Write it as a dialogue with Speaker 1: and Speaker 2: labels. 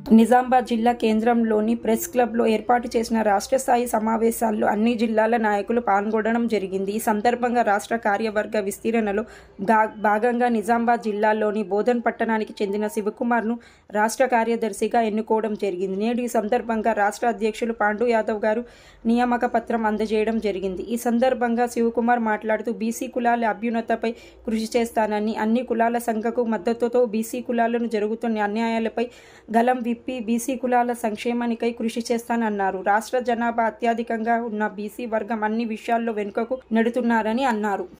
Speaker 1: నిజామాబాద్ జిల్లా కేంద్రంలోని ప్రెస్ క్లబ్లో ఏర్పాటు చేసిన రాష్ట్ర స్థాయి సమావేశాల్లో అన్ని జిల్లాల నాయకులు పాల్గొనడం జరిగింది ఈ సందర్భంగా రాష్ట్ర కార్యవర్గ విస్తీర్ణలో గా- భాగంగా నిజామాబాద్ జిల్లాలోని బోధన్ పట్టణానికి చెందిన శివకుమార్ను రాష్ట్ర కార్యదర్శిగా ఎన్నుకోవడం జరిగింది నేడు ఈ సందర్భంగా రాష్ట్ర అధ్యక్షులు పాండు యాదవ్ గారు నియామక పత్రం అందజేయడం జరిగింది ఈ సందర్భంగా శివకుమార్ మాట్లాడుతూ బీసీ కులాల అభ్యున్నతపై కృషి చేస్తానని అన్ని కులాల సంఘకు మద్దతుతో బీసీ కులాలను జరుగుతున్న అన్యాయాలపై గలం విప్పి బీసీ కులాల సంక్షేమానికై కృషి చేస్తానన్నారు రాష్ట్ర జనాభా అత్యధికంగా ఉన్న బీసీ వర్గం అన్ని విషయాల్లో వెనుకకు నెడుతున్నారని అన్నారు